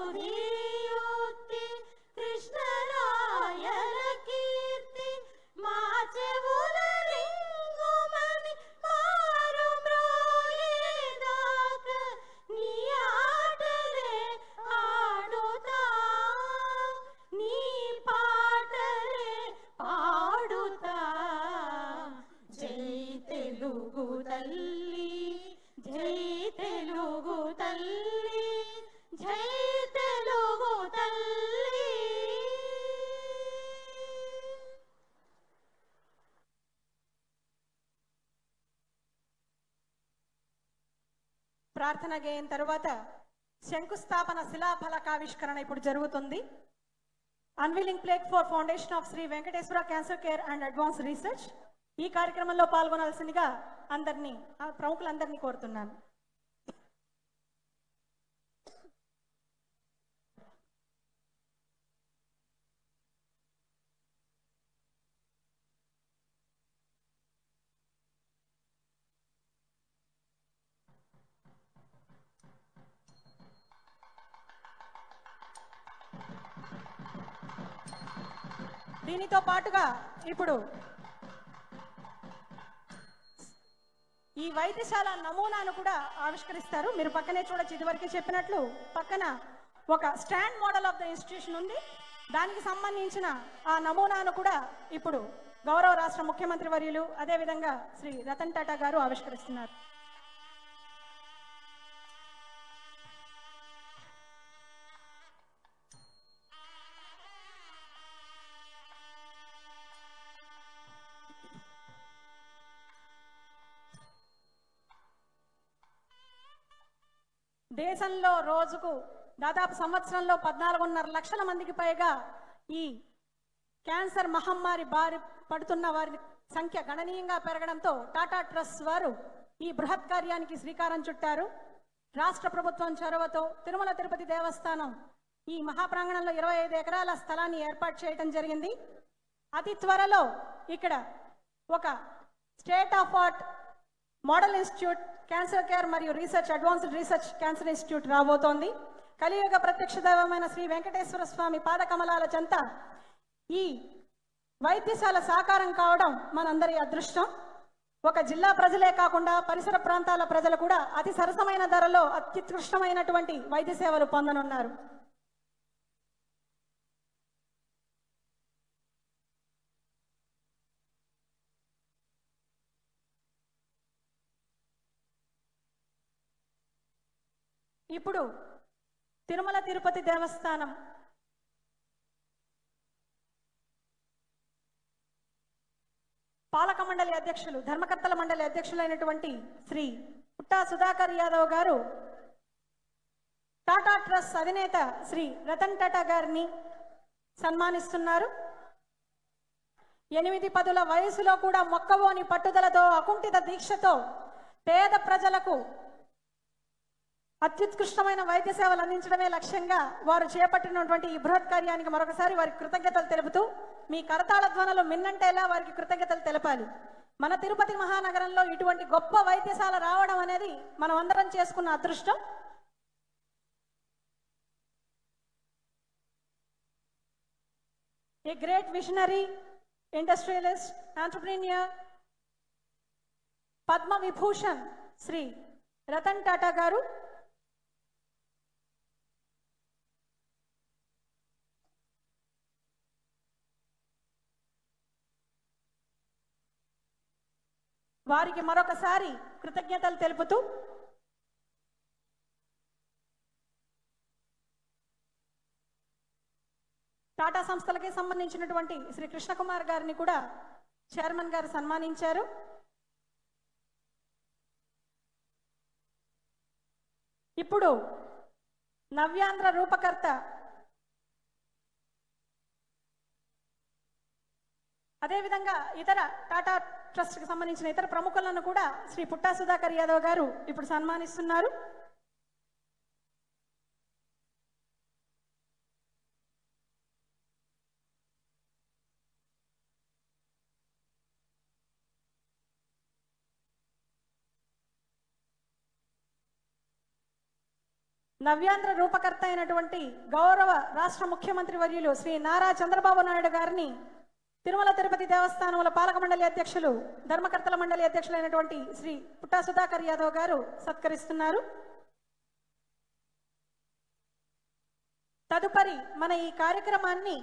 ధీయుక్తి కృష్ణరాయల కీర్తి మా చెవుల రింగుమని మారు మ్రోయేదాక నీ ఆటలే ఆడుతా నీ పాటలే పాడుతా జై తెలుగు తల్లి జై తెలుగు తల్లి జై తెలుగు తల్లి ప్రార్థన గేయం తరువాత శంకుస్థాపన శిలాఫలకావిష్కరణ ఇప్పుడు జరుగుతుంది unveiling plaque for foundation of Shri Venkateswara cancer care and advance research ఈ కార్యక్రమంలో పాల్గొనాల్సిందిగా అందరినీ ఆ ప్రముఖులందరినీ కోరుతున్నాను దీనితో పాటుగా ఇప్పుడు ఈ వైద్యశాల నమూనాను కూడా ఆవిష్కరిస్తారు మీరు పక్కనే చూడొచ్చు ఇదివరకే చెప్పినట్లు పక్కన ఒక stand model of the institution ఉంది దానికి సంబంధించిన ఆ నమూనాను కూడా ఇప్పుడు గౌరవ రాష్ట్ర ముఖ్యమంత్రి వర్యులు అదేవిధంగా శ్రీ రతన్ టాటా గారు ఆవిష్కరిస్తున్నారు దేశంలో రోజుకు దాదాపు సంవత్సరంలో పద్నాలుగున్నర లక్షల మందికి పైగా ఈ క్యాన్సర్ మహమ్మారి బారి పడుతున్న వారి సంఖ్య గణనీయంగా పెరగడంతో టాటా ట్రస్ట్ వారు ఈ బృహత్ కార్యానికి శ్రీకారం చుట్టారు రాష్ట్ర ప్రభుత్వం చొరవతో తిరుమల తిరుపతి దేవస్థానం ఈ మహాప్రాంగణంలో ఇరవై ఐదు ఎకరాల స్థలాన్ని ఏర్పాటు చేయడం జరిగింది అతి త్వరలో ఇక్కడ ఒక state of art model institute cancer care మరియు research advanced research cancer institute రాబోతోంది కలియుగ ప్రత్యక్ష దైవమైన శ్రీ వెంకటేశ్వర స్వామి పాదకమలాల చెంత ఈ వైద్యశాల సాకారం కావడం మనందరి అదృష్టం ఒక జిల్లా ప్రజలే కాకుండా పరిసర ప్రాంతాల ప్రజలు కూడా అతి సరసమైన ధరలో అత్యుత్కృష్టమైనటువంటి వైద్య సేవలు పొందనున్నారు ఇప్పుడు తిరుమల తిరుపతి దేవస్థానం పాలక మండలి అధ్యక్షులు ధర్మకర్తల మండలి అధ్యక్షులైనటువంటి శ్రీ పుట్టా సుధాకర్ యాదవ్ గారు టాటా ట్రస్ట్ అధినేత శ్రీ రతన్ టాటా గారిని సన్మానిస్తున్నారు ఎనిమిది పదుల వయసులో కూడా మొక్కవోని పట్టుదలతో అకుంఠిత దీక్షతో పేద ప్రజలకు అత్యుత్కృష్టమైన వైద్య సేవలు అందించడమే లక్ష్యంగా వారు చేపట్టినటువంటి ఈ బృహత్ కార్యానికి మరొకసారి వారికి కృతజ్ఞతలు తెలుపుతూ మీ కరతాళ ధ్వనులు మిన్నంటేలా వారికి కృతజ్ఞతలు తెలపాలి మన తిరుపతి మహానగరంలో ఇటువంటి గొప్ప వైద్యశాల రావడం అనేది మనం అందరం చేసుకున్న అదృష్టం a great visionary industrialist entrepreneur Padma Vibhushan Shri Ratan Tata గారు వారికి మరొకసారి కృతజ్ఞతలు తెలుపుతూ టాటా సంస్థలకి సంబంధించినటువంటి శ్రీ కృష్ణకుమార్ గారిని కూడా చైర్మన్ గారు సన్మానించారు ఇప్పుడు నవ్యాంధ్ర రూపకర్త అదేవిధంగా ఇతర టాటా ట్రస్ట్కి సంబంధించిన ఇతర ప్రముఖులను కూడా శ్రీ పుట్టా సుధాకర్ యాదవ్ గారు ఇప్పుడు సన్మానిస్తున్నారు నవ్యాంధ్ర రూపకర్త అయినటువంటి గౌరవ రాష్ట్ర ముఖ్యమంత్రి వర్యులు శ్రీ నారా చంద్రబాబు నాయుడు గారిని తిరుమల తిరుపతి దేవస్థానముల పాలక మండలి అధ్యక్షులు ధర్మకర్తల మండలి అధ్యక్షులైనటువంటి శ్రీ పుట్టా సుధాకర్ యాదవ్ గారు సత్కరిస్తున్నారు తదుపరి మన ఈ కార్యక్రమాన్ని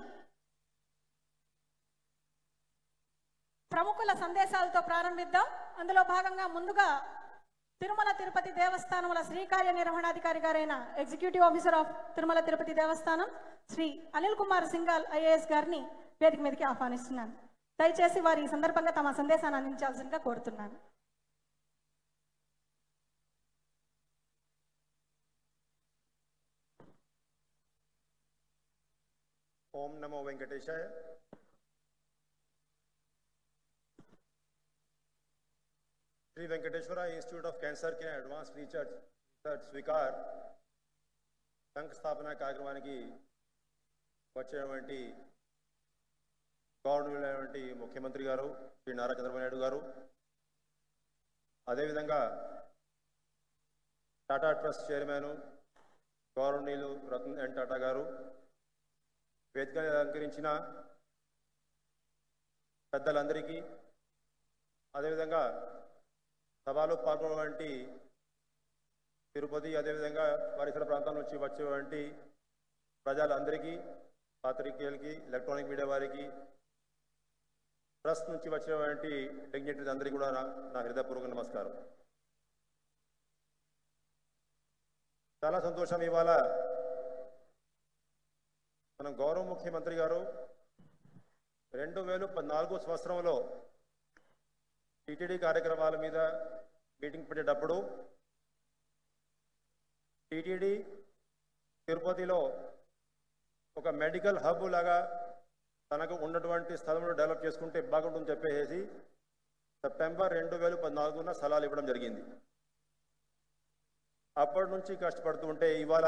ప్రముఖుల సందేశాలతో ప్రారంభిద్దాం అందులో భాగంగా ముందుగా తిరుమల తిరుపతి దేవస్థానముల శ్రీ కార్యనిర్వహణాధికారి గారైన executive officer of Tirumala Tirupati Devasthanam Shri Anil Kumar Singhal IAS గారిని వేదిక మీదకి ఆహ్వానిస్తున్నాను దయచేసి వారి ఈ సందర్భంగా తమ సందేశాన్ని అందించాల్సిందిగా కోరుతున్నాను ओम नमो वेंकटेशाय Shri Venkateswara institute of cancer के అడ్వాన్స్ రీసెర్చ్ రీసెర్చ్ స్వీకార్ శంకుస్థాపన కార్యక్రమానికి వచ్చేటువంటి గౌరవనీయులైనటువంటి ముఖ్యమంత్రి గారు శ్రీ నారా చంద్రబాబు నాయుడు గారు అదేవిధంగా టాటా ట్రస్ట్ చైర్మన్ గౌరవనీయులు రతన్ ఎన్ టాటా గారు వేదికను అలంకరించిన పెద్దలందరికీ అదేవిధంగా సభలో పాల్గొన్నటువంటి తిరుపతి అదేవిధంగా పరిసర ప్రాంతాల నుంచి వచ్చేటువంటి ప్రజలందరికీ పాత్రికేయులకి ఎలక్ట్రానిక్ మీడియా వారికి ప్రెస్ నుంచి వచ్చినటువంటి డిగ్నిటరీస్ అందరికీ కూడా నా నా హృదయపూర్వక నమస్కారం చాలా సంతోషం ఇవాళ మన గౌరవ ముఖ్యమంత్రి గారు రెండు వేల పద్నాలుగో సంవత్సరంలో టీటీడీ కార్యక్రమాల మీద మీటింగ్ పెట్టేటప్పుడు టీటీడీ తిరుపతిలో ఒక మెడికల్ హబ్ లాగా తనకు ఉన్నటువంటి స్థలంలో డెవలప్ చేసుకుంటే బాగుంటుందని చెప్పేసి సెప్టెంబర్ రెండు వేల పద్నాలుగున స్థలాలు ఇవ్వడం జరిగింది అప్పటి నుంచి కష్టపడుతూ ఉంటే ఇవాళ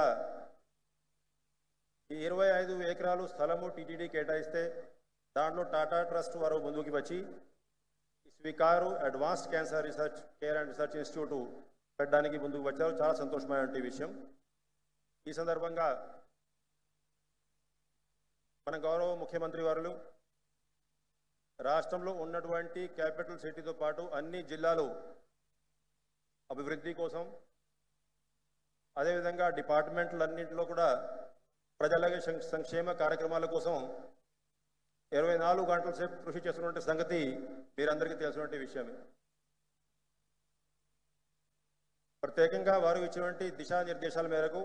ఈ ఇరవై ఐదు ఎకరాలు స్థలము టీటీడీ కేటాయిస్తే దాంట్లో టాటా ట్రస్ట్ వారు ముందుకు వచ్చి ఈ స్వీకారు advanced cancer research care and research institute పెట్టడానికి ముందుకు వచ్చారు చాలా సంతోషమైన విషయం ఈ సందర్భంగా మన గౌరవ ముఖ్యమంత్రి వారు రాష్ట్రంలో ఉన్నటువంటి క్యాపిటల్ సిటీతో పాటు అన్ని జిల్లాలు అభివృద్ధి కోసం అదేవిధంగా డిపార్ట్మెంట్లన్నింటిలో కూడా ప్రజలకి సం- సంక్షేమ కార్యక్రమాల కోసం ఇరవై నాలుగు గంటల సేపు కృషి చేస్తున్నటువంటి సంగతి మీరందరికీ తెలిసినటువంటి విషయమే ప్రత్యేకంగా వారు ఇచ్చినటువంటి దిశానిర్దేశాల మేరకు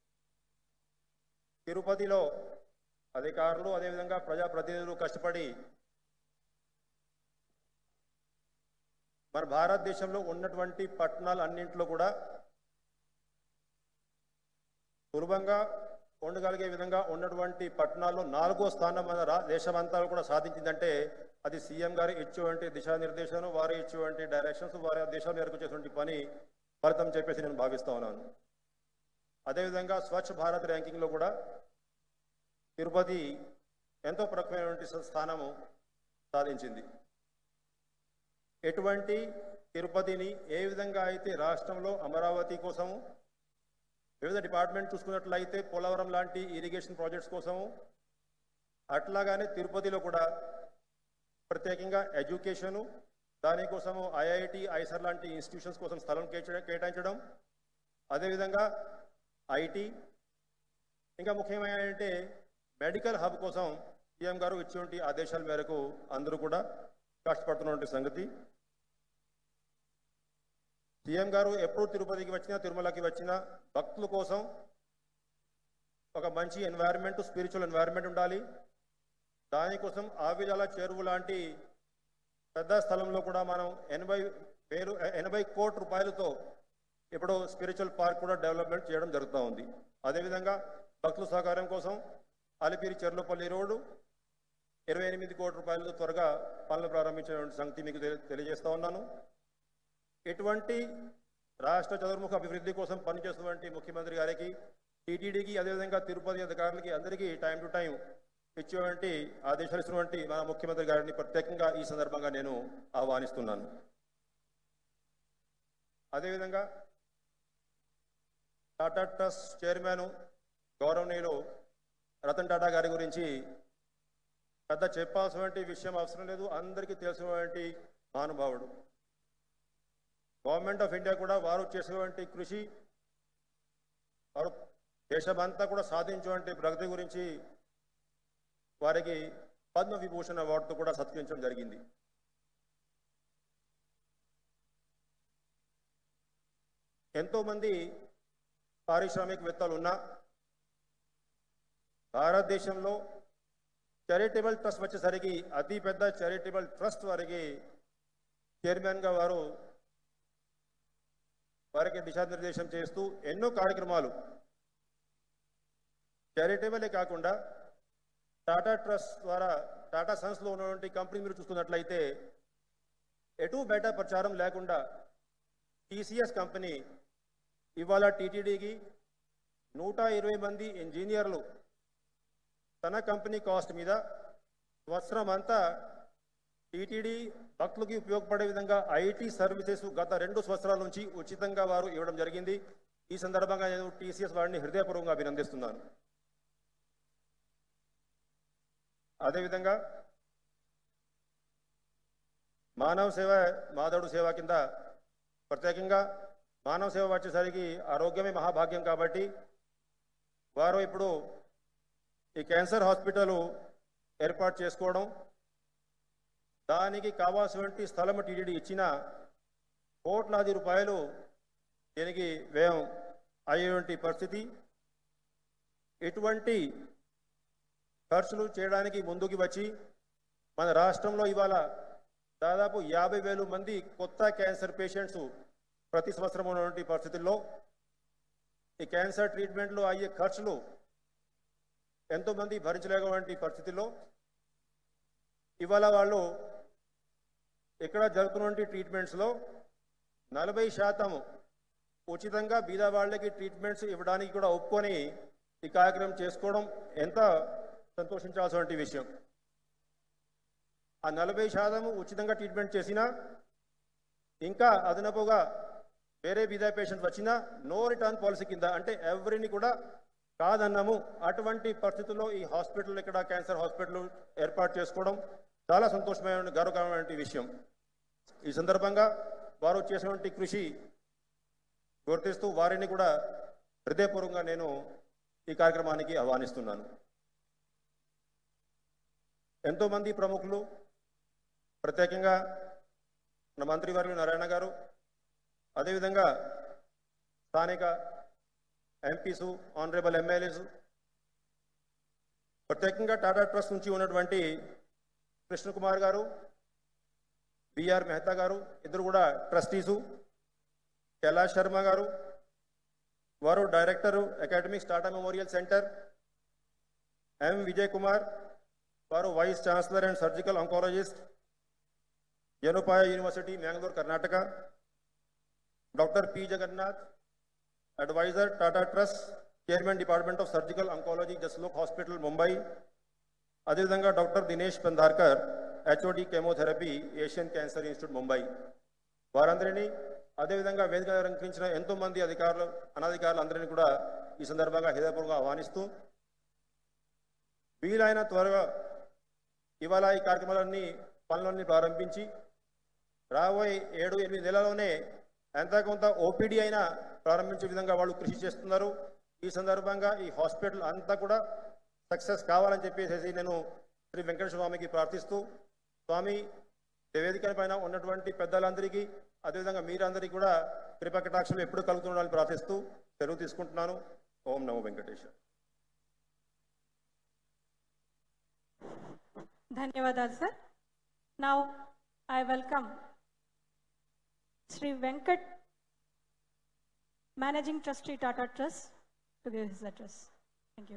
తిరుపతిలో అధికారులు అదేవిధంగా ప్రజాప్రతినిధులు కష్టపడి మన భారతదేశంలో ఉన్నటువంటి పట్టణాలు అన్నింటిలో కూడా సులభంగా ఉండగలిగే విధంగా ఉన్నటువంటి పట్టణాల్లో నాలుగో స్థానం మన రా దేశమంతా కూడా సాధించిందంటే అది సీఎం గారు ఇచ్చేటువంటి దిశానిర్దేశం వారు ఇచ్చేటువంటి డైరెక్షన్స్ వారి దేశం మేరకు చేసినటువంటి పని ఫలితం చెప్పేసి నేను భావిస్తా ఉన్నాను అదేవిధంగా స్వచ్ఛ భారత్ ర్యాంకింగ్లో కూడా తిరుపతి ఎంతో ప్రముఖమైనటువంటి స్థానము సాధించింది ఎటువంటి తిరుపతిని ఏ విధంగా అయితే రాష్ట్రంలో అమరావతి కోసము వివిధ డిపార్ట్మెంట్ చూసుకున్నట్లయితే పోలవరం లాంటి ఇరిగేషన్ ప్రాజెక్ట్స్ కోసము అట్లాగానే తిరుపతిలో కూడా ప్రత్యేకంగా ఎడ్యుకేషను దానికోసము ఐఐటి ఐసర్ లాంటి ఇన్స్టిట్యూషన్స్ కోసం స్థలం కేటాయించడం కేటాయించడం అదేవిధంగా ఐటీ ఇంకా ముఖ్యమైన అంటే మెడికల్ హబ్ కోసం సీఎం గారు ఇచ్చినటువంటి ఆదేశాల మేరకు అందరూ కూడా కష్టపడుతున్నటువంటి సంగతి సీఎం గారు ఎప్పుడు తిరుపతికి వచ్చినా తిరుమలకి వచ్చినా భక్తుల కోసం ఒక మంచి ఎన్వైరన్మెంట్ స్పిరిచువల్ ఎన్వైరన్మెంట్ ఉండాలి దానికోసం ఆవిజాల చెరువు లాంటి పెద్ద స్థలంలో కూడా మనం ఎనభై వేలు ఎనభై కోట్ల రూపాయలతో ఇప్పుడు స్పిరిచువల్ పార్క్ కూడా డెవలప్మెంట్ చేయడం జరుగుతూ ఉంది అదేవిధంగా భక్తుల సహకారం కోసం అలిపిరి చెర్లపల్లి రోడ్డు ఇరవై ఎనిమిది కోట్ల రూపాయలతో త్వరగా పనులు ప్రారంభించిన సంగతి మీకు తెలి- తెలియజేస్తా ఉన్నాను ఇటువంటి రాష్ట్ర చతుర్ముఖ అభివృద్ధి కోసం పనిచేస్తున్నటువంటి ముఖ్యమంత్రి గారికి టీటీడీకి అదేవిధంగా తిరుపతి అధికారులకి అందరికీ టైం టు టైం ఇచ్చేటువంటి ఆదేశాలు ఇచ్చినటువంటి మన ముఖ్యమంత్రి గారిని ప్రత్యేకంగా ఈ సందర్భంగా నేను ఆహ్వానిస్తున్నాను అదేవిధంగా టాటా ట్రస్ట్ చైర్మన్ గౌరవనీయులు రతన్ టాటా గారి గురించి పెద్ద చెప్పాల్సినటువంటి విషయం అవసరం లేదు అందరికీ తెలిసినటువంటి మహానుభావుడు గవర్నమెంట్ ఆఫ్ ఇండియా కూడా వారు చేసినటువంటి కృషి వారు దేశమంతా కూడా సాధించినటువంటి ప్రగతి గురించి వారికి పద్మ విభూషణ్ అవార్డుతో కూడా సత్కరించడం జరిగింది ఎంతోమంది పారిశ్రామికవేత్తలు ఉన్నా భారతదేశంలో చారిటబుల్ ట్రస్ట్ వచ్చేసరికి అతి పెద్ద చారిటబుల్ ట్రస్ట్ వారికి చైర్మన్గా వారు వారికి దిశానిర్దేశం చేస్తూ ఎన్నో కార్యక్రమాలు చారిటబులే కాకుండా టాటా ట్రస్ట్ ద్వారా టాటా సన్స్లో ఉన్నటువంటి కంపెనీ మీరు చూసుకున్నట్లయితే ఎటు బయట ప్రచారం లేకుండా టీసీఎస్ కంపెనీ ఇవాళ టీటీడీకి నూట ఇరవై మంది ఇంజనీర్లు తన కంపెనీ కాస్ట్ మీద సంవత్సరం అంతా టీటీడీ భక్తులకి ఉపయోగపడే విధంగా ఐటీ సర్వీసెస్ గత రెండు సంవత్సరాల నుంచి ఉచితంగా వారు ఇవ్వడం జరిగింది ఈ సందర్భంగా నేను టీసీఎస్ వారిని హృదయపూర్వకంగా అభినందిస్తున్నాను అదేవిధంగా మానవ సేవ మాధవుడు సేవ కింద ప్రత్యేకంగా మానవ సేవ వచ్చేసరికి ఆరోగ్యమే మహాభాగ్యం కాబట్టి వారు ఇప్పుడు ఈ క్యాన్సర్ హాస్పిటల్ ఏర్పాటు చేసుకోవడం దానికి కావాల్సినటువంటి స్థలం టీడీడీ ఇచ్చిన కోట్లాది రూపాయలు దీనికి వ్యయం అయ్యేటువంటి పరిస్థితి ఇటువంటి ఖర్చులు చేయడానికి ముందుకు వచ్చి మన రాష్ట్రంలో ఇవాళ దాదాపు యాభై వేలు మంది కొత్త క్యాన్సర్ పేషెంట్స్ ప్రతి సంవత్సరం ఉన్నటువంటి పరిస్థితుల్లో ఈ క్యాన్సర్ ట్రీట్మెంట్లో అయ్యే ఖర్చులు ఎంతోమంది భరించలేనటువంటి పరిస్థితుల్లో ఇవాళ వాళ్ళు ఇక్కడ జరుగుతున్నటువంటి ట్రీట్మెంట్స్లో నలభై శాతం ఉచితంగా బీద వాళ్ళకి ట్రీట్మెంట్స్ ఇవ్వడానికి కూడా ఒప్పుకొని ఈ కార్యక్రమం చేసుకోవడం ఎంత సంతోషించాల్సిన విషయం ఆ నలభై శాతం ఉచితంగా ట్రీట్మెంట్ చేసినా ఇంకా అదనపుగా వేరే బీదా పేషెంట్ వచ్చినా నో రిటర్న్ పాలసీ కింద అంటే ఎవరిని కూడా కాదన్నాము అటువంటి పరిస్థితుల్లో ఈ హాస్పిటల్ ఇక్కడ క్యాన్సర్ హాస్పిటల్ ఏర్పాటు చేసుకోవడం చాలా సంతోషమైన గౌరవకరమైన విషయం ఈ సందర్భంగా వారు చేసినటువంటి కృషి గుర్తిస్తూ వారిని కూడా హృదయపూర్వకంగా నేను ఈ కార్యక్రమానికి ఆహ్వానిస్తున్నాను ఎంతోమంది ప్రముఖులు ప్రత్యేకంగా మన మంత్రివర్యులు నారాయణ గారు అదేవిధంగా స్థానిక ఎంపీసు ఆనరబుల్ ఎమ్మెల్యేసు ప్రత్యేకంగా టాటా ట్రస్ట్ నుంచి ఉన్నటువంటి కృష్ణకుమార్ గారు బిఆర్ మెహతా గారు ఇద్దరు కూడా ట్రస్టీసు కైలాష్ శర్మ గారు వారు director academics Tata memorial centre M Vijay Kumar వారు vice chancellor and surgical oncologist Yenepoya university Mangalore Karnataka doctor P Jagannath adviser Tata trust chairman department of surgical oncology Jaslok hospital Mumbai అదేవిధంగా doctor Dinesh Pandharkar HOD chemotherapy Asian cancer institute Mumbai వారందరినీ అదేవిధంగా వేదిక అలంకరించిన ఎంతో మంది అధికారులు అనధికారులు అందరినీ కూడా ఈ సందర్భంగా హృదయపూర్వకంగా ఆహ్వానిస్తూ వీలైన త్వరగా ఇవాళ ఈ కార్యక్రమాలన్నీ పనులన్నీ ప్రారంభించి రాబోయే ఏడు ఎనిమిది నెలలోనే ఎంత కొంత ఓపీడీ అయినా ప్రారంభించే విధంగా వాళ్ళు కృషి చేస్తున్నారు ఈ సందర్భంగా ఈ హాస్పిటల్ అంతా కూడా సక్సెస్ కావాలని చెప్పేసి నేను శ్రీ వెంకటేశ్వర స్వామికి ప్రార్థిస్తూ స్వామి వేదిక పైన ఉన్నటువంటి పెద్దలందరికీ అదేవిధంగా మీరందరికీ కూడా కృపకటాక్షలు ఎప్పుడు కలుగుతుండాలని ప్రార్థిస్తూ సెలవు తీసుకుంటున్నాను ఓం నమో వెంకటేశ్వర ధన్యవాదాలు sir now I welcome Shri Venkat managing trustee Tata trust to give his address thank you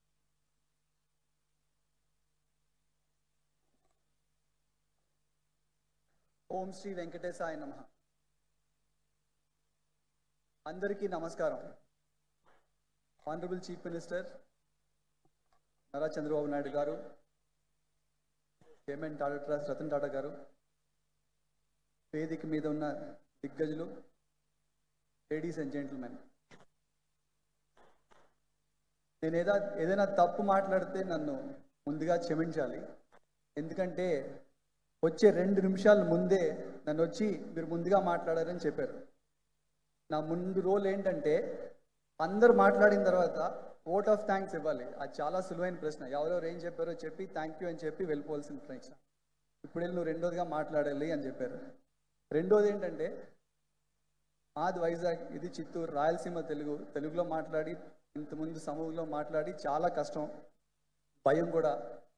ఓం శ్రీ వెంకటేశాయ నమ అందరికీ నమస్కారం honourable chief minister Nara Chandrababu Naidu గారు చైర్మన్ టాటా ట్రస్ట్ రతన్ టాటా గారు వేదిక మీద ఉన్న దిగ్గజులు లేడీస్ అండ్ జెంటిల్మెన్ నేను ఏదా ఏదైనా తప్పు మాట్లాడితే నన్ను ముందుగా క్షమించాలి ఎందుకంటే వచ్చే రెండు నిమిషాల ముందే నన్ను వచ్చి మీరు ముందుగా మాట్లాడారని చెప్పారు నా ముందు రోల్ ఏంటంటే అందరు మాట్లాడిన తర్వాత ఓట్ ఆఫ్ థ్యాంక్స్ ఇవ్వాలి అది చాలా సులువైన ప్రశ్న ఎవరెవరు ఏం చెప్పారో చెప్పి థ్యాంక్ యూ అని చెప్పి వెళ్ళిపోవాల్సిన ప్రశ్న ఇప్పుడు వెళ్ళి నువ్వు రెండోదిగా మాట్లాడాలి అని చెప్పారు రెండోది ఏంటంటే మాది వైజాగ్ ఇది చిత్తూరు రాయలసీమ తెలుగు తెలుగులో మాట్లాడి ఇంతకుముందు సమూహంలో మాట్లాడి చాలా కష్టం భయం కూడా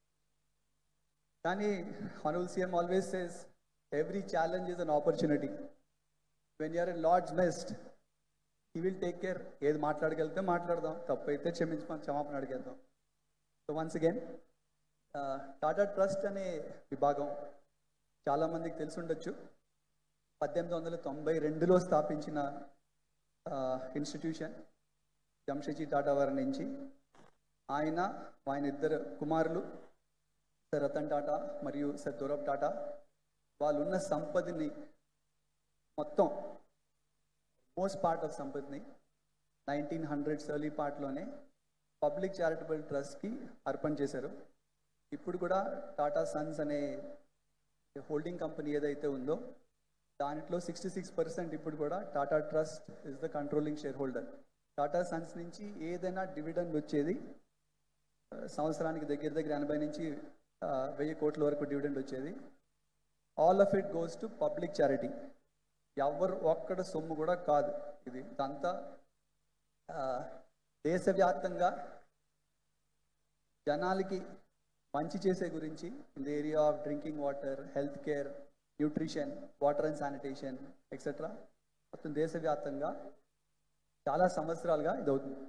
కానీ hon'ble CM always says every challenge is an opportunity when you're in Lord's nest he will take care ఏది మాట్లాడగలిగితే మాట్లాడదాం తప్పు అయితే క్షమించమని క్షమాపణ అడిగేద్దాం so once again Tata trust అనే విభాగం చాలామందికి తెలిసి ఉండొచ్చు పద్దెనిమిది వందల తొంభై రెండులో స్థాపించిన ఇన్స్టిట్యూషన్ జంషెడ్జీ టాటా వారి నుంచి ఆయన ఆయన ఇద్దరు కుమారులు సర్ రతన్ టాటా మరియు సర్ దూరబ్ టాటా వాళ్ళు ఉన్న సంపదని మొత్తం మోస్ట్ పార్ట్ ఆఫ్ సంపత్ని నైన్టీన్ హండ్రెడ్స్ ఎర్లీ పార్ట్లోనే పబ్లిక్ చారిటబుల్ ట్రస్ట్కి అర్పణ చేశారు ఇప్పుడు కూడా టాటా సన్స్ అనే హోల్డింగ్ కంపెనీ ఏదైతే ఉందో దాంట్లో సిక్స్టీ సిక్స్ పర్సెంట్ ఇప్పుడు కూడా Tata Trust is the controlling shareholder Tata Sons నుంచి ఏదైనా డివిడెండ్ వచ్చేది ఆ, సంవత్సరానికి దగ్గర దగ్గర ఎనభై నుంచి ఆ, వెయ్యి కోట్ల వరకు డివిడెండ్ వచ్చేది all of it goes to public charity ఎవరు ఒక్కడ సొమ్ము కూడా కాదు ఇది ఇదంతా ఆ, దేశవ్యాప్తంగా జనాలకి మంచి చేసే గురించి in the area of drinking water health care nutrition water and sanitation etcetera మొత్తం దేశవ్యాప్తంగా చాలా సంవత్సరాలుగా ఇది అవుతుంది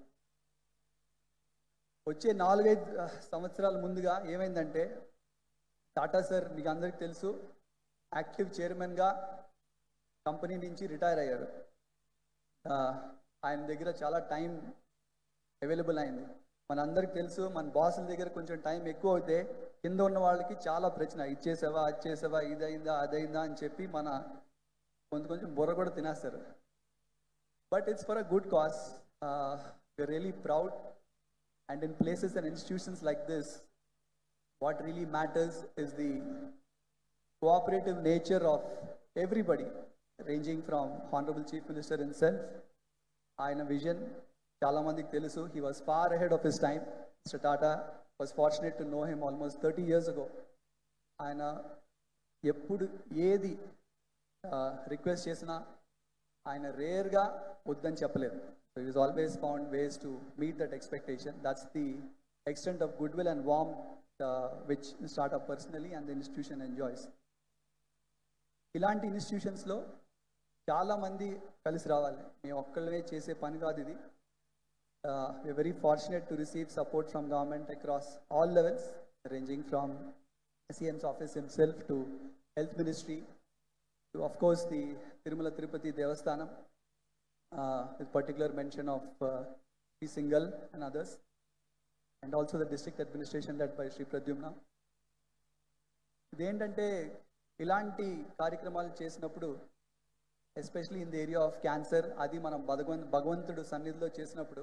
వచ్చే నాలుగైదు ఆ, సంవత్సరాల ముందుగా ఏమైందంటే టాటా సార్ మీకు అందరికీ తెలుసు యాక్టివ్ చైర్మన్గా కంపెనీ నుంచి రిటైర్ అయ్యారు ఆ, ఆయన దగ్గర చాలా టైం అవైలబుల్ అయింది మనందరికి తెలుసు మన బాసుల దగ్గర కొంచెం టైం ఎక్కువ అయితే కింద ఉన్న వాళ్ళకి చాలా ప్రశ్న ఇచ్చేసావా అది చేసావా ఇదైందా అదైందా అని చెప్పి మన కొంచెం కొంచెం బుర్ర కూడా తినేస్తారు but it's for a good cos we're really proud and in places and institutions like this what really matters is the cooperative nature of everybody ranging from honorable chief minister himself ఆయన vision చాలా మందికి తెలుసు he was far ahead of his time mister Tata was fortunate to know him almost thirty years ago ఆయన ఎప్పుడు ఏది request చేసినా ఆయన రేర్గా వద్దని చెప్పలేదు so is always found ways to meet that expectation that's the extent of goodwill and warm which startup personally and the institution enjoys ఇలాంటి ఇన్స్టిట్యూషన్స్లో చాలా మంది కలిసి రావాలి మేము ఒక్కళ్ళమే చేసే పని కాదు ఇది we very fortunate to receive support from government across all levels ranging from CM's office himself to health ministry to of course the Tirumala Tirupati Devasthanam with particular mention of Shri Singhal and others and also the district administration led by Shri Pradyumna ఇదేంటంటే ఇలాంటి కార్యక్రమాలు చేసినప్పుడు especially in the area of cancer అది మనం భగవంత్ భగవంతుడు సన్నిధిలో చేసినప్పుడు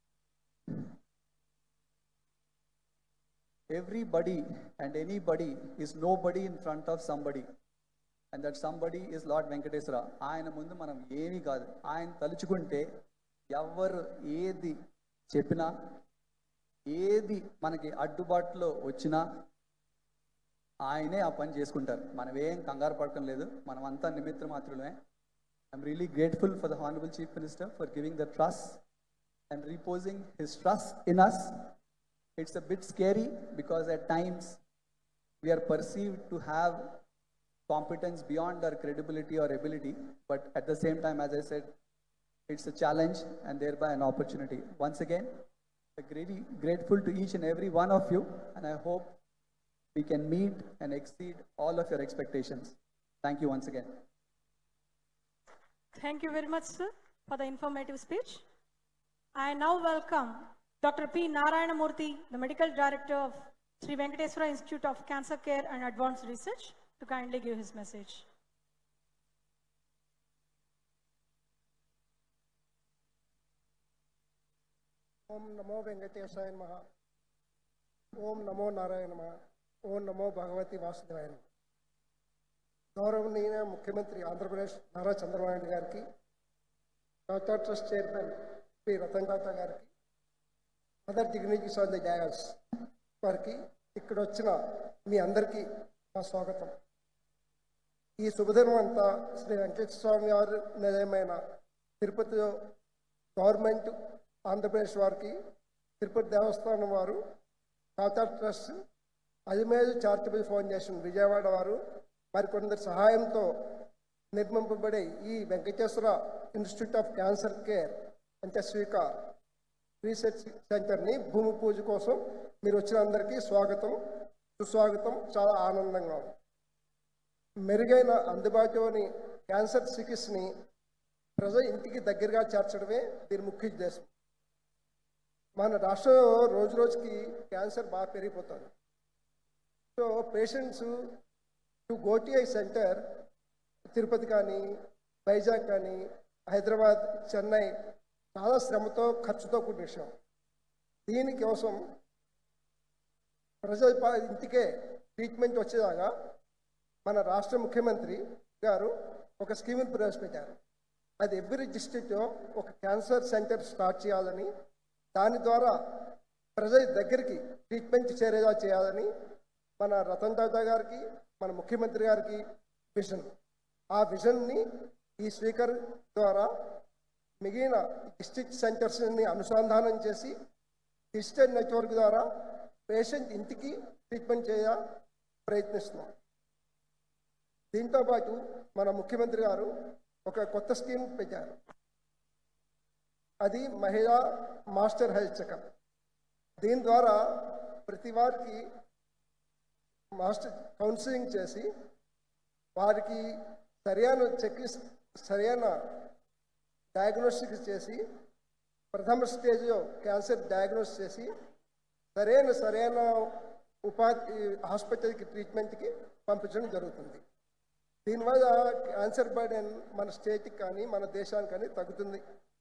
everybody and anybody is nobody in front of somebody and that somebody is Lord Venkateswara ఆయన ముందు మనం ఏమీ కాదు ఆయన తలుచుకుంటే ఎవరు ఏది చెప్పినా ఏది మనకి అడ్డుబాటులో వచ్చినా ఆయనే ఆ పని చేసుకుంటారు మనం ఏం కంగారు పడటం లేదు మనం అంతా నిమిత్త మాత్రమే I'm really grateful for the honourable chief minister for giving the trust and reposing his trust in us it's a bit scary because at times we are perceived to have competence beyond our credibility or ability, but at the same time, as I said, it's a challenge and thereby an opportunity. Once again, I'm really grateful to each and every one of you, and I hope we can meet and exceed all of your expectations. Thank you once again. Thank you very much, sir, for the informative speech. I now welcome Dr. P. Narayanamurthy, the Medical Director of Sri Venkateswara Institute of Cancer Care and Advanced Research, to kindly give his message. ఓం నమో వెంకటేశాయ నమ ఓం నమో నారాయణ నమ ఓం నమో భగవతి వాసుదేవాయ నమః. గౌరవనీయ ముఖ్యమంత్రి ఆంధ్రప్రదేశ్ నారా చంద్రబాబు నాయుడు గారికి Tata trust chairman P Ratan Tata గారికి other dignitaries on the dais వారికి ఇక్కడ వచ్చిన మీ అందరికీ నా స్వాగతం ఈ శుభదినం అంతా శ్రీ వెంకటేశ్వర స్వామి వారి నిలయమైన తిరుపతిలో గవర్నమెంట్ ఆంధ్రప్రదేశ్ వారికి తిరుపతి దేవస్థానం వారు Tata trust Ajmer charitable foundation Vijayawada వారు మరికొందరి సహాయంతో నిర్మింపబడే ఈ Venkateswara institute of cancer care అంటే స్వీకార్ రీసెర్చ్ సెంటర్ని భూమి పూజ కోసం మీరు వచ్చిన అందరికీ స్వాగతం సుస్వాగతం చాలా ఆనందంగా ఉంది మెరుగైన అందుబాటులోని క్యాన్సర్ చికిత్సని ప్రజల ఇంటికి దగ్గరగా చేర్చడమే దీని ముఖ్య ఉద్దేశం మన రాష్ట్రంలో రోజు రోజుకి క్యాన్సర్ బాగా పెరిగిపోతుంది సో పేషెంట్స్ టు గోటి ఐ సెంటర్ తిరుపతి కానీ వైజాగ్ కానీ హైదరాబాద్ చెన్నై చాలా శ్రమతో ఖర్చుతో కూడిన విషయం దీనికోసం ప్రజల పా- ఇంటికే ట్రీట్మెంట్ వచ్చేలాగా మన రాష్ట్ర ముఖ్యమంత్రి గారు ఒక స్కీమ్ని ప్రవేశపెట్టారు అది ఎవ్రీ డిస్ట్రిక్ట్లో ఒక క్యాన్సర్ సెంటర్ స్టార్ట్ చేయాలని దాని ద్వారా ప్రజల దగ్గరికి ట్రీట్మెంట్ చేరేలా చేయాలని మన రతన్ టాటా గారికి మన ముఖ్యమంత్రి గారికి విజన్ ఆ విజన్ని ఈ స్పీకర్ ద్వారా మిగిలిన డిస్ట్రిక్ట్ సెంటర్స్ని అనుసంధానం చేసి డిజిటల్ నెట్వర్క్ ద్వారా పేషెంట్ ఇంటికి ట్రీట్మెంట్ చేయ ప్రయత్నిస్తున్నాం దీంతో పాటు మన ముఖ్యమంత్రి గారు ఒక కొత్త స్కీమ్ పెట్టారు అది మహిళా మాస్టర్ హెల్త్ చెకప్ దీని ద్వారా ప్రతి వారికి మాస్టర్ కౌన్సిలింగ్ చేసి వారికి సరైన చెక్ సరైన డయాగ్నోస్టిక్ చేసి ప్రథమ స్టేజ్లో క్యాన్సర్ డయాగ్నోస్ చేసి సరైన సరైన ఉపాధి హాస్పిటల్కి ట్రీట్మెంట్కి పంపించడం జరుగుతుంది దీనివల్ల క్యాన్సర్ బర్డెన్ మన స్టేట్కి కానీ మన దేశానికి కానీ తగ్గుతుంది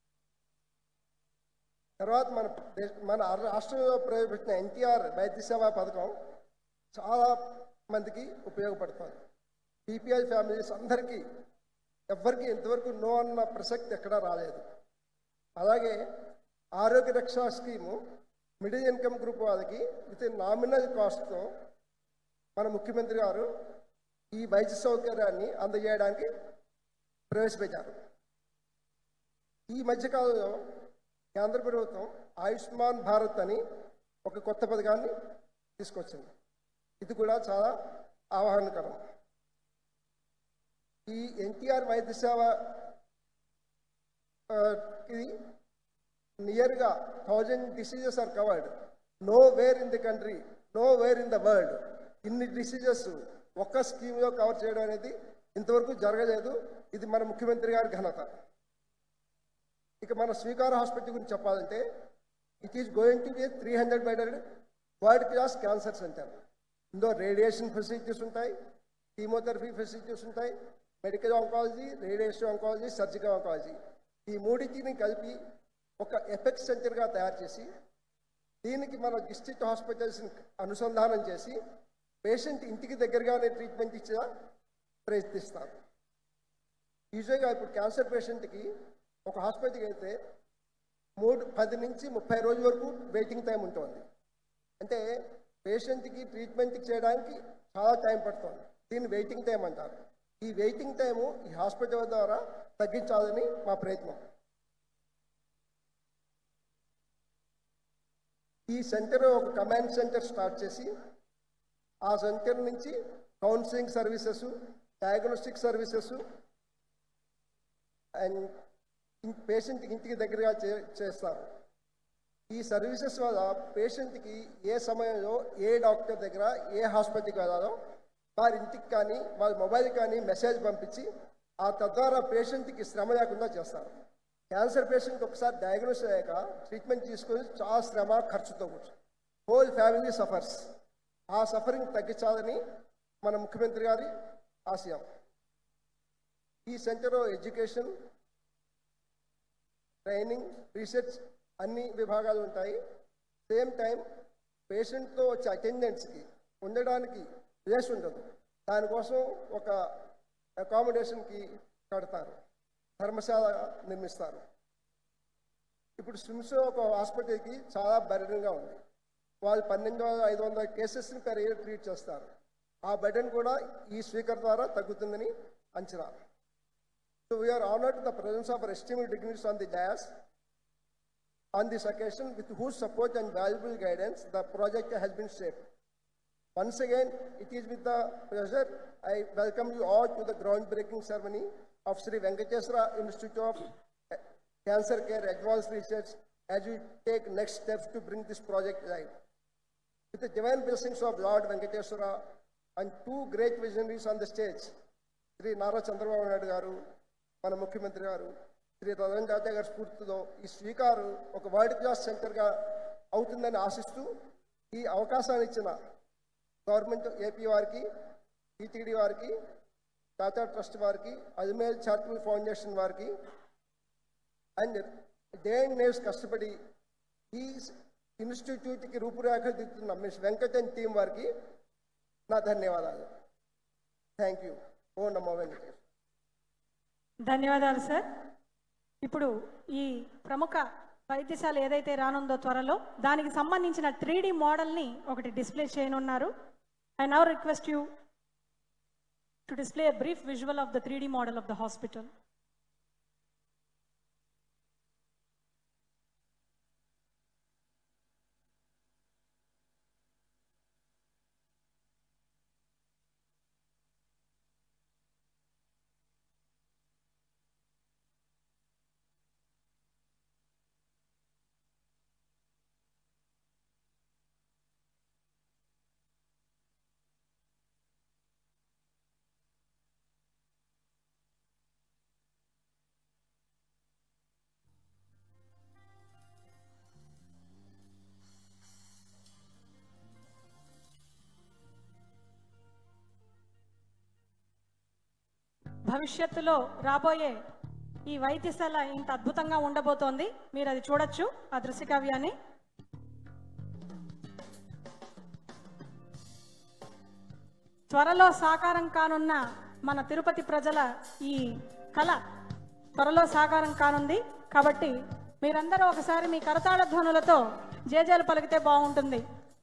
తర్వాత మన దేశ- మన రాష్ట్రంలో ప్రవేశపెట్టిన ఎన్టీఆర్ వైద్య సేవా పథకం చాలా మందికి ఉపయోగపడుతుంది బీపీఎల్ ఫ్యామిలీస్ అందరికీ ఎవ్వరికి ఇంతవరకు నో అన్న ప్రసక్తి ఎక్కడా రాలేదు అలాగే Arogya Raksha scheme middle income group వాళ్ళకి విత్ నామినల్ కాస్ట్తో మన ముఖ్యమంత్రి గారు ఈ వైద్య సౌకర్యాన్ని అందజేయడానికి ప్రవేశపెట్టారు ఈ మధ్యకాలంలో కేంద్ర ప్రభుత్వం ఆయుష్మాన్ భారత్ అని ఒక కొత్త పథకాన్ని తీసుకొచ్చింది ఇది కూడా చాలా ఆహ్వానకరం ఈ ఎన్టీఆర్ వైద్య సేవ ఆ, ఇది నియర్గా thousand diseases are covered nowhere in the country nowhere in the world ఇన్ని డిసీజెస్ ఒక్క స్కీమ్లో కవర్ చేయడం అనేది ఇంతవరకు జరగలేదు ఇది మన ముఖ్యమంత్రి గారి ఘనత ఇక మన స్వీకార హాస్పిటల్ గురించి చెప్పాలంటే it is going to be three hundred bedded world class cancer centre ఇందులో రేడియేషన్ ఫెసిలిటీస్ ఉంటాయి కీమోథెరపీ ఫెసిలిటీస్ ఉంటాయి medical oncology radiation oncology surgical oncology ఈ మూడింటిని కలిపి ఒక ఎఫెక్ట్ సెంటర్గా తయారు చేసి దీనికి మన డిస్ట్రిక్ట్ హాస్పిటల్స్ని అనుసంధానం చేసి పేషెంట్ ఇంటికి దగ్గరగానే ట్రీట్మెంట్ ఇచ్చేలా ప్రయత్నిస్తారు యూజువల్గా ఇప్పుడు క్యాన్సర్ పేషెంట్కి ఒక హాస్పిటల్కి వెళ్తే మూడు పది నుంచి ముప్పై రోజుల వరకు వెయిటింగ్ టైం ఉంటుంది అంటే పేషెంట్కి ట్రీట్మెంట్ చేయడానికి చాలా టైం పడుతుంది దీన్ని వెయిటింగ్ టైం అంటారు ఈ వెయిటింగ్ టైము ఈ హాస్పిటల్ ద్వారా తగ్గించాలని మా ప్రయత్నం ఈ సెంటర్ ఒక కమాండ్ సెంటర్ స్టార్ట్ చేసి ఆ సెంటర్ నుంచి counselling services diagnostic services and patient ఇంటికి దగ్గరగా చే చేస్తారు ఈ సర్వీసెస్ వల్ల పేషెంట్కి ఏ సమయంలో ఏ డాక్టర్ దగ్గర ఏ హాస్పిటల్కి వెళ్ళాలో వారి ఇంటికి కానీ వాళ్ళ మొబైల్ కానీ మెసేజ్ పంపించి ఆ తద్వారా పేషెంట్కి శ్రమ లేకుండా చేస్తారు క్యాన్సర్ పేషెంట్ ఒకసారి డయాగ్నోస్ అయ్యాక ట్రీట్మెంట్ తీసుకొని చాలా శ్రమ ఖర్చుతో హోల్ ఫ్యామిలీ సఫర్స్ ఆ సఫరింగ్ తగ్గించాలని మన ముఖ్యమంత్రి గారి ఆశయం ఈ సెంటర్ ఎడ్యుకేషన్ ట్రైనింగ్ రీసెర్చ్ అన్ని విభాగాలు ఉంటాయి సేమ్ టైం పేషెంట్తో వచ్చే అటెండెంట్స్కి ఉండడానికి ప్లేస్ ఉండదు దానికోసం ఒక అకామిడేషన్కి కడతారు ధర్మశాల నిర్మిస్తారు ఇప్పుడు స్విమ్స్ ఒక హాస్పిటల్కి చాలా బర్డెన్గా ఉంది వాళ్ళు పన్నెండు వందల ఐదు వందల కేసెస్ని పెర్ ఇయర్ ట్రీట్ చేస్తారు ఆ బర్డెన్ కూడా ఈ స్పీకర్ ద్వారా తగ్గుతుందని అంచనా so we are honoured the presence of esteemed dignitaries on the dais On this occasion, with whose support and valuable guidance, the project has been shaped. Once again, it is with the pleasure I welcome you all to the groundbreaking ceremony of Sri Venkateswara Institute of Cancer Care Advanced Research as we take next steps to bring this project live. With the divine blessings of Lord Venkateswara and two great visionaries on the stage, Shri Nara Chandrababu Naidu గారు మన ముఖ్యమంత్రి గారు శ్రీ రతన్ టాటా గారి స్ఫూర్తితో ఈ స్వీకారు ఒక world class సెంటర్గా అవుతుందని ఆశిస్తూ ఈ అవకాశాన్ని ఇచ్చిన గవర్నమెంట్ ఏపీ వారికి టీటీడీ వారికి టాటా ట్రస్ట్ వారికి అజ్మేర్ చారిటబుల్ ఫౌండేషన్ వారికి అండ్ డే అండ్ నేవ్స్ కష్టపడి ఈ ఇన్స్టిట్యూట్కి రూపురేఖలు దిద్దుతున్న మిస్ వెంకటన్ టీం వారికి నా ధన్యవాదాలు థ్యాంక్ యూ ఓ నమో వెంకటేష్ ధన్యవాదాలు సార్ ఇప్పుడు ఈ ప్రముఖ వైద్యశాల ఏదైతే రానుందో త్వరలో దానికి సంబంధించిన త్రీ డి మోడల్ని ఒకటి డిస్ప్లే చేయనున్నారు I now request you to display brief visual of the three D model of the hospital భవిష్యత్తులో రాబోయే ఈ వైద్యశాల ఇంత అద్భుతంగా ఉండబోతోంది మీరు అది చూడొచ్చు ఆ దృశ్యకావ్యాన్ని త్వరలో సాకారం కానున్న మన తిరుపతి ప్రజల ఈ కళ త్వరలో సాకారం కానుంది కాబట్టి మీరందరూ ఒకసారి మీ కరతాళ ధ్వనులతో జేజేలు పలికితే బాగుంటుంది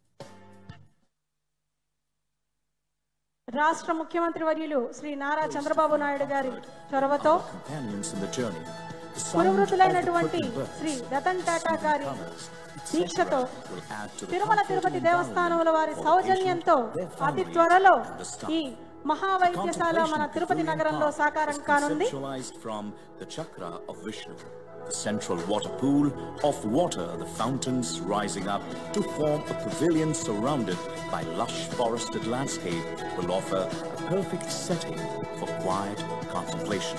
రాష్ట్ర ముఖ్యమంత్రి వర్యులు శ్రీ నారా చంద్రబాబు నాయుడు గారి చొరవతో companions in the journey. The sound కురువృతులైనటువంటి of the equipment Shri burst Ratan Tata గారి దీక్షతో will add to the Tirumala comfort Tirupati and దేవస్థానముల వారి environment for the సౌజన్యంతో patient, their అతి families, త్వరలో and the staff. ఈ మహావైద్యశాల మన Contemplation తిరుపతి Pavilion నగరంలో Park సాకారం is కానుంది conceptualized from the chakra of Vishnu. The central water pool of water, the fountains rising up to form a pavilion surrounded by lush forested landscape will offer a perfect setting for quiet contemplation.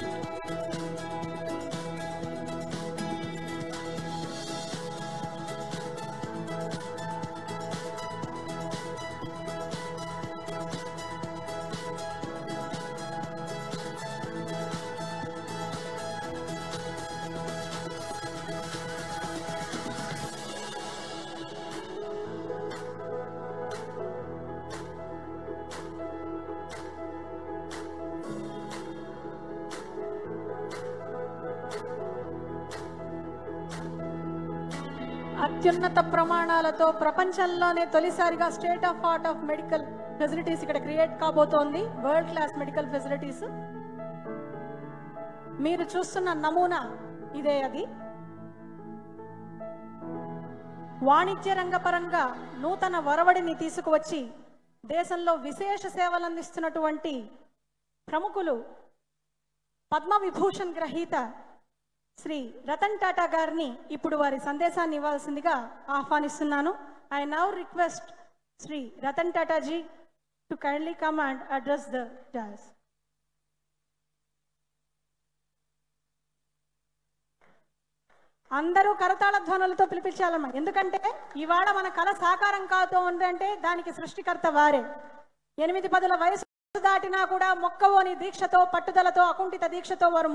అత్యున్నత ప్రమాణాలతో ప్రపంచంలోనే తొలిసారిగా state of art of medical facilities ఇక్కడ create కాబోతోంది world class medical facilities మీరు చూస్తున్న నమూనా ఇదే అది వాణిజ్య రంగపరంగా నూతన వరవడిని తీసుకువచ్చి దేశంలో విశేష సేవలు అందిస్తున్నటువంటి ప్రముఖులు పద్మ విభూషణ్ గ్రహీత శ్రీ రతన్ టాటా గారిని ఇప్పుడు వారి సందేశాన్ని ఇవ్వాల్సిందిగా ఆహ్వానిస్తున్నాను I now request Shri Ratan టాటాజీ to kindly come and address the dais అందరూ కరతాళ ధ్వనులతో పిలిపించాలమ్మా ఎందుకంటే ఇవాళ మన కళ సాకారం కాదు అంటే దానికి సృష్టికర్త వారే ఎనిమిది పదుల వయసు దాటినా కూడా మొక్కవోని దీక్షతో పట్టుదలతో అకుంఠిత దీక్షతో వారు